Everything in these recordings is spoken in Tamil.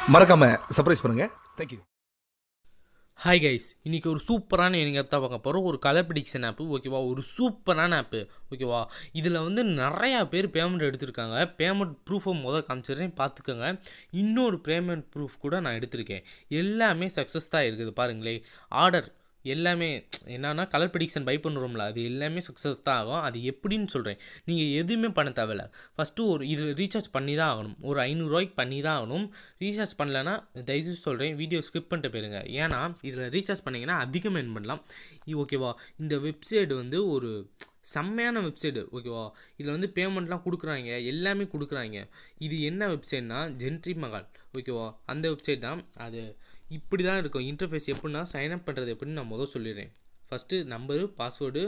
மறக்காம சர்ப்ரைஸ் பண்ணுங்க தேங்க்யூ ஹாய் கைஸ் இன்றைக்கி ஒரு சூப்பரான எனக்கு தான் பார்க்க போகிறோம் ஒரு கலர் ப்ரிடிக்ஷன் ஆப்பு ஓகேவா ஒரு சூப்பரான ஆப்பு ஓகேவா இதில் வந்து நிறையா பேர் பேமெண்ட் எடுத்திருக்காங்க பேமெண்ட் ப்ரூஃபை முதல் காமிச்சிடுறேன் பார்த்துக்கோங்க இன்னொரு பேமெண்ட் ப்ரூஃப் கூட நான் எடுத்திருக்கேன் எல்லாமே சக்ஸஸ் தான் இருக்குது பாருங்களேன் ஆர்டர் எல்லாமே என்னன்னா கலர் ப்ரிடிக்ஷன் பை பண்ணுறோம்ல அது எல்லாமே சக்ஸஸ் தான் ஆகும் அது எப்படின்னு சொல்கிறேன் நீங்கள் எதுவுமே பண்ண தேவையில்ல ஃபஸ்ட்டு ஒரு இது ரீசார்ஜ் பண்ணி தான் ஆகணும் ஒரு ஐநூறுரூவாய்க்கு பண்ணி தான் ஆகணும் ரீசார்ஜ் பண்ணலன்னா தயவுசெய்து சொல்கிறேன் வீடியோ ஸ்கிப் பண்ணிட்டு போயிருங்க ஏன்னா இதில் ரீசார்ஜ் பண்ணிங்கன்னா அதிகமாக என் பண்ணலாம் இ- ஓகேவா இந்த வெப்சைட் வந்து ஒரு செம்மையான வெப்சைடு ஓகேவா இதில் வந்து பேமெண்ட்லாம் கொடுக்குறாங்க எல்லாமே கொடுக்குறாங்க இது என்ன வெப்சைட்னா ஜென்ட்ரி மகால் ஓகேவா அந்த வெப்சைட் தான் அது இப்படி தான் இருக்கும் இன்டர்ஃபேஸ் எப்படின்னா சைன் அப் பண்ணுறது எப்படின்னு நான் முதல் சொல்லிடுறேன் ஃபஸ்ட்டு நம்பரு பாஸ்வேர்டு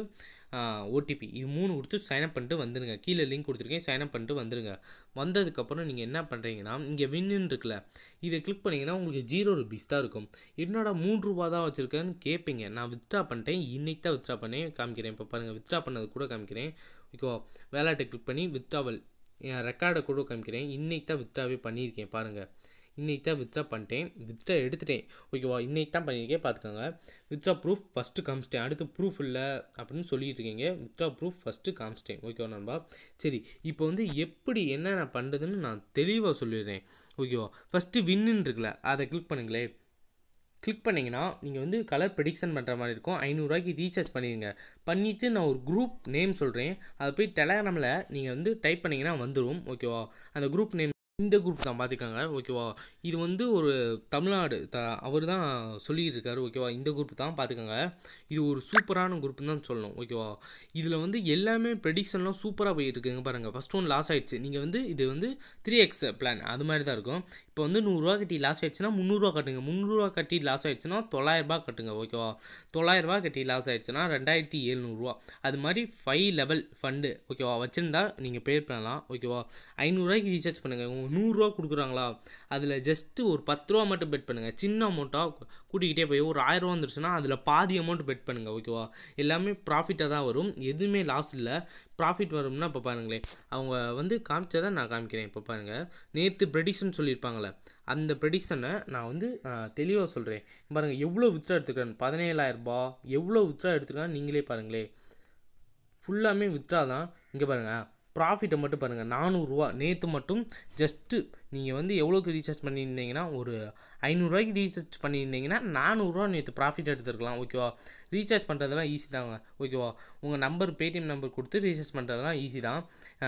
ஓடிபி இது மூணு கொடுத்து சைன் அப் பண்ணிட்டு வந்துடுங்க கீழே லிங்க் கொடுத்துருக்கேன் சைன் அப் பண்ணிட்டு வந்துடுங்க வந்ததுக்கப்புறம் நீங்கள் என்ன பண்ணுறீங்கன்னா இங்கே வின்னு இருக்குல்ல இதை கிளிக் பண்ணிங்கன்னா உங்களுக்கு ஜீரோ ருபீஸ் தான் இருக்கும் என்னோட மூணு ரூபா தான் வச்சுருக்கேன்னு கேட்பீங்க நான் வித்ட்ரா பண்ணிட்டேன் இன்னைக்கு தான் வித்ட்ரா பண்ணேன் காமிக்கிறேன் இப்போ பாருங்கள் வித்ட்ரா பண்ணது கூட காமிக்கிறேன் ஓகேவா வேலாட்டை கிளிக் பண்ணி வித்ட்ராவல் என் ரெக்கார்டை கூட காமிக்கிறேன் இன்னைக்கு தான் வித்ட்ராவே பண்ணியிருக்கேன் பாருங்கள் இன்னைக்கு தான் வித்ட்ரா பண்ணிட்டேன் வித்ட்ரா எடுத்துட்டேன் ஓகேவா இன்னைக்கு தான் பண்ணியிருக்கேன் பார்த்துக்கோங்க வித்ட்ரா ப்ரூஃப் ஃபஸ்ட்டு காமிச்சிட்டேன் அடுத்து ப்ரூஃப் இல்லை அப்படின்னு சொல்லிட்டு இருக்கீங்க வித்ட்ரா ப்ரூஃப் ஃபஸ்ட்டு காமிச்சிட்டேன் ஓகேவா நண்பா சரி இப்போ வந்து எப்படி என்னென்ன பண்ணுறதுன்னு நான் தெளிவாக சொல்லிடுறேன் ஓகேவா ஃபஸ்ட்டு வின்னு இருக்குல்ல அதை கிளிக் பண்ணுங்களேன் கிளிக் பண்ணிங்கன்னா நீங்கள் வந்து கலர் ப்ரெடிக்ஷன் பண்ணுற மாதிரி இருக்கும் ஐநூறுரூவாய்க்கு ரீசார்ஜ் பண்ணிடுங்க பண்ணிவிட்டு நான் ஒரு குரூப் நேம் சொல்கிறேன் அதை போய் டெலகிராமில் நீங்கள் வந்து டைப் பண்ணிங்கன்னா வந்துடும் ஓகேவா அந்த குரூப் நேம் இந்த குரூப் தான் பார்த்துக்கோங்க ஓகேவா இது வந்து ஒரு தமிழ்நாடு த அவர் தான் சொல்லிட்டு இருக்காரு ஓகேவா இந்த குரூப் தான் பார்த்துக்கோங்க இது ஒரு சூப்பரான குரூப்னு தான் சொல்லணும் ஓகேவா இதில் வந்து எல்லாமே ப்ரெடிக்ஷன்லாம் சூப்பராக போயிட்டு இருக்குங்க பாருங்கள் ஃபஸ்ட் ஒன் லாஸ் ஆயிடுச்சு நீங்கள் வந்து இது வந்து த்ரீ எக்ஸ் பிளான் அது மாதிரி தான் இருக்கும் இப்போ வந்து நூறுரூவா கட்டி லாஸ் ஆயிடுச்சுன்னா முந்நூறுரூவா கட்டுங்க முந்நூறுரூவா கட்டி லாஸ் ஆயிடுச்சுன்னா தொள்ளாயிரரூபா கட்டுங்க ஓகேவா தொள்ளாயிரரூபா கட்டி லாஸ் ஆயிடுச்சுன்னா ரெண்டாயிரத்தி எழுநூறுவா அது மாதிரி ஃபைவ் லெவல் ஃபண்டு ஓகேவா வச்சுருந்தா நீங்கள் பே பண்ணலாம் ஓகேவா ஐநூறுரூவாய்க்கு ரீசார்ஜ் பண்ணுங்கள் உங்கள் நூறுரூவா கொடுக்குறாங்களா அதில் ஜஸ்ட்டு ஒரு பத்து ரூபா மட்டும் பெட் பண்ணுங்கள் சின்ன அமௌண்ட்டாக கூட்டிக்கிட்டே போய் ஒரு ஆயிரரூவா வந்துருச்சுன்னா அதில் பாதி அமௌண்ட் பெட் பண்ணுங்கள் ஓகேவா எல்லாமே ப்ராஃபிட்டாக தான் வரும் எதுவுமே லாஸ் இல்லை ப்ராஃபிட் வரும்னா இப்போ பாருங்களேன் அவங்க வந்து காமிச்சதை நான் காமிக்கிறேன் இப்போ பாருங்கள் நேற்று ப்ரெடிக்ஷன் சொல்லியிருப்பாங்களே அந்த ப்ரெடிக்ஷனை நான் வந்து தெளிவாக சொல்கிறேன் பாருங்கள் எவ்வளோ வித்ரா எடுத்துக்கிறேன் பதினேழாயிரரூபா எவ்வளோ வித்ரா எடுத்துருக்கான்னு நீங்களே பாருங்களேன் ஃபுல்லாமே வித்ரா தான் இங்கே பாருங்கள் ப்ராஃபிட்டை மட்டும் பாருங்கள் நானூறுரூவா நேற்று மட்டும் ஜஸ்ட்டு நீங்கள் வந்து எவ்வளோக்கு ரீசார்ஜ் பண்ணியிருந்தீங்கன்னா ஒரு ஐநூறுரூவாய்க்கு ரீசார்ஜ் பண்ணியிருந்தீங்கன்னா நானூறுரூவா நேற்று ப்ராஃபிட் எடுத்துருக்கலாம் ஓகேவா ரீசார்ஜ் பண்ணுறதெல்லாம் ஈஸி தாங்க ஓகேவா உங்கள் நம்பர் பேடிஎம் நம்பர் கொடுத்து ரீசார்ஜ் பண்ணுறதெல்லாம் ஈஸி தான்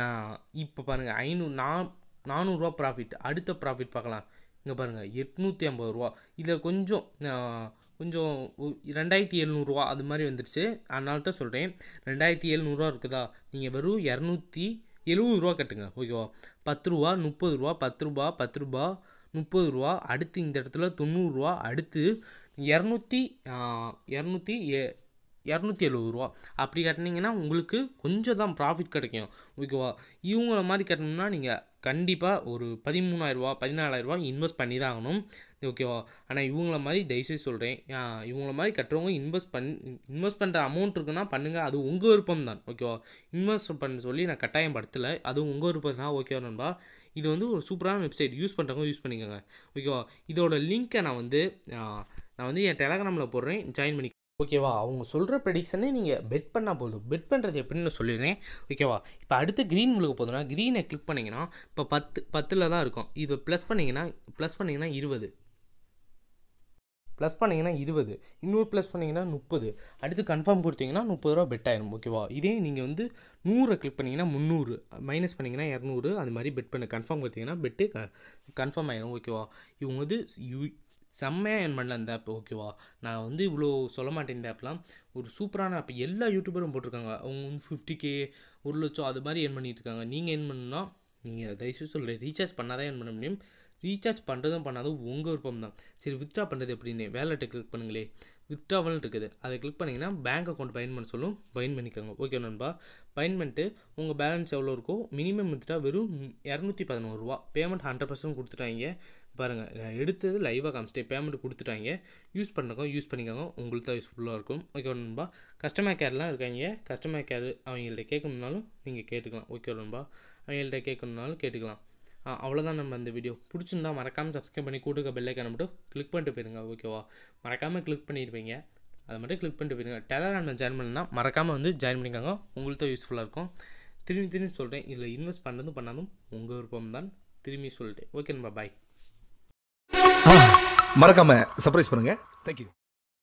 இப்போ பாருங்கள் ஐநூறு நா நானூறுரூவா ப்ராஃபிட் அடுத்த ப்ராஃபிட் பார்க்கலாம் இங்கே பாருங்கள் எட்நூற்றி ஐம்பது ரூபா இதில் கொஞ்சம் ஆஹ், கொஞ்சம் ஒ- ரெண்டாயிரத்தி எழுநூறுவா அது மாதிரி வந்துடுச்சு அதனால தான் சொல்கிறேன் ரெண்டாயிரத்தி எழுநூறுவா இருக்குதா நீங்கள் வெறும் இரநூத்தி எழுபது ரூபா கட்டுங்க ஓகேவா பத்து ரூபா முப்பது ரூபா பத்து ரூபா பத்து ரூபா முப்பது ரூபா அடுத்து இந்த இடத்துல தொண்ணூறுரூவா அடுத்து இரநூத்தி இரநூத்தி எ இரநூத்தி எழுபது ரூபா அப்படி கட்டினீங்கன்னா உங்களுக்கு கொஞ்சம் தான் ப்ராஃபிட் கிடைக்கும் ஓகேவா இவங்கள மாதிரி கட்டணும்னா நீங்கள் கண்டிப்பாக ஒரு பதிமூணாயிரரூவா பதினாலாயிரரூவா இன்வெஸ்ட் பண்ணி தான் ஆகணும் ஓகேவா ஆனால் இவங்கள மாதிரி தயவுசெய்து சொல்கிறேன் இவங்கள மாதிரி கட்டுறவங்க இன்வெஸ்ட் பண் இன்வெஸ்ட் பண்ணுற அமௌண்ட் இருக்குன்னா பண்ணுங்கள் அது உங்கள் விருப்பம் தான் ஓகேவா இன்வெஸ்ட் பண்ண சொல்லி நான் கட்டாயம் படுத்தலை அதுவும் உங்கள் விருப்பம் தான் ஓகேவா நண்பா இது வந்து ஒரு சூப்பரான வெப்சைட் யூஸ் பண்ணுறவங்க யூஸ் பண்ணிக்கோங்க ஓகேவா இதோட லிங்க்கை நான் வந்து ஆ, நான் வந்து என் டெலகிராமில் போடுறேன் ஜாயின் பண்ணி ஓகேவா அவங்க சொல்கிற ப்ரெடிக்ஷனே நீங்கள் பெட் பண்ணால் போதும் பெட் பண்ணுறது எப்படின்னு சொல்லிடுறேன் ஓகேவா இப்போ அடுத்து க்ரீன் உங்களுக்கு போதுன்னா க்ரீனை கிளிக் பண்ணிங்கன்னா இப்போ பத்து பத்தில் தான் இருக்கும் இப்போ ப்ளஸ் பண்ணிங்கன்னா ப்ளஸ் பண்ணிங்கன்னா இருபது ப்ளஸ் பண்ணிங்கன்னா இருபது இன்னொரு ப்ளஸ் பண்ணிங்கன்னா முப்பது அடுத்து கன்ஃபார்ம் கொடுத்தீங்கன்னா முப்பது ரூபா பெட் ஆயிரும் ஓகேவா இதே நீங்கள் வந்து நூறை கிளிக் பண்ணிங்கன்னா முந்நூறு மைனஸ் பண்ணிங்கன்னா இரநூறு அது மாதிரி பெட் பண்ண கன்ஃபார்ம் கொடுத்தீங்கன்னா பெட்டு க கன்ஃபார்ம் ஆயிரும் ஓகேவா இவங்க வந்து யூ செம்மையாக ஏர்ன் பண்ணல இந்த ஆப் ஓகேவா நான் வந்து இவ்வளோ சொல்ல மாட்டேன் இந்த ஆப்லாம் ஒரு சூப்பரான ஆப் எல்லா யூடியூபரும் போட்டிருக்காங்க அவங்க வந்து ஃபிஃப்டி கே ஒரு லட்சம் அது மாதிரி ஏர்ன் பண்ணிட்டு இருக்காங்க நீங்கள் ஏர்ன் பண்ணணும்னா நீங்கள் தயவுசெய்து சொல்கிறேன் ரீசார்ஜ் பண்ணாதான் ஏர்ன் பண்ண முடியும் ரீசார்ஜ் பண்ணுறதும் பண்ணாதும் உங்கள் விருப்பம் தான் சரி வித்ட்ரா பண்ணுறது எப்படின்னு வேலெட்டை கிளிக் பண்ணுங்களே வித்ட்ராவல் இருக்குது அதை கிளிக் பண்ணிங்கன்னா பேங்க் அக்கௌண்ட் பயன் பண்ண சொல்லும் பயன் பண்ணிக்கோங்க ஓகே நண்பா பயன் பண்ணிட்டு உங்கள் பேலன்ஸ் எவ்வளோ இருக்கோ மினிமம் வித்ட்ரா வெறும் இரநூத்தி பதினோரு ரூபா பேமெண்ட் ஹண்ட்ரட் பர்சன்ட் கொடுத்துட்டாங்க பாருங்கள் நான் எடுத்தது லைவாக காமிச்சிட்டேன் பேமெண்ட் கொடுத்துட்டாங்க யூஸ் பண்ணுறோம் யூஸ் பண்ணிக்கோங்க உங்களுக்கு தான் யூஸ்ஃபுல்லாக இருக்கும் ஓகே நண்பா கஸ்டமர் கேர்லாம் இருக்காங்க கஸ்டமர் கேர் அவங்கள்ட்ட கேட்கணுன்னாலும் நீங்கள் கேட்டுக்கலாம் ஓகே நண்பா அவங்கள்ட்ட கேட்கணுன்னாலும் கேட்டுக்கலாம் அவ்வளோதான் நம்ம இந்த வீடியோ பிடிச்சிருந்தா மறக்காமல் சப்ஸ்கிரைப் பண்ணி கூட்டுக்க பெல்லைக்கான மட்டும் கிளிக் பண்ணிட்டு போயிருங்க ஓகேவா மறக்காமல் கிளிக் பண்ணியிருப்பீங்க அதை மட்டும் கிளிக் பண்ணிட்டு போயிருங்க டெலகிராமில் ஜாயின் பண்ணலாம் மறக்காமல் வந்து ஜாயின் பண்ணிக்கோங்க உங்களுக்கு தான் யூஸ்ஃபுல்லாக இருக்கும் திரும்பி திரும்பி சொல்கிறேன் இதில் இன்வெஸ்ட் பண்ணதும் பண்ணாதும் உங்கள் விருப்பம் தான் திரும்பி சொல்லிட்டேன் ஓகே நம்ம பாய் மறக்காம சர்ப்ரைஸ் பண்ணுங்க தேங்க்யூ